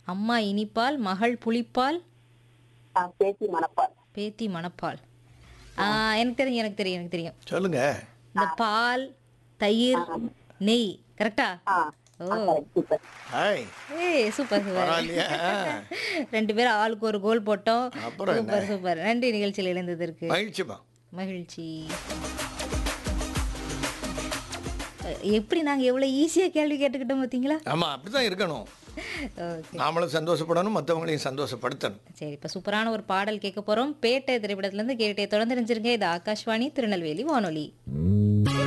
அம்மா இனிப்பால் மகள் புளிப்பால் ஆ, பேத்தி மணப்பால் பேத்தி மணப்பால் ஆ, எனக்கு தெரியும் எனக்கு தெரியும் எனக்கு தெரியும் சொல்லுங்க இந்த பால் தயிர் நெய் கரெக்டா ஆ ஓ சூப்பர் ஹாய் ஏய் சூப்பர் சூப்பர் பரவாயில்லையா ரெண்டு பேரும் ஆளுக்கு ஒரு கோல் போட்டோம் அப்புறம் என்ன? சூப்பர் சூப்பர் நன்றி நிகழ்ச்சியில் இணைந்ததற்கு மகிழ்ச்சிமா மகிழ்ச்சி அஹ், எப்படி நாங்க எவ்வளவு ஈஸியா கேள்வி கேட்டுக்கிட்டோம் பார்த்தீங்களா ஆமா அப்படிதான் இருக்கணும் ஓகே நாமளும் சந்தோஷப்படணும் மற்றவங்களையும் சந்தோஷப்படுத்தணும் சரி இப்போ சூப்பரான ஒரு பாடல் கேட்க போறோம் பேட்டை திரைப்படத்துல இருந்து கேட்டே தொடர்ந்து நினைச்சிருங்க இது ஆகாஷ்வாணி திருநெல்வேலி வானொலி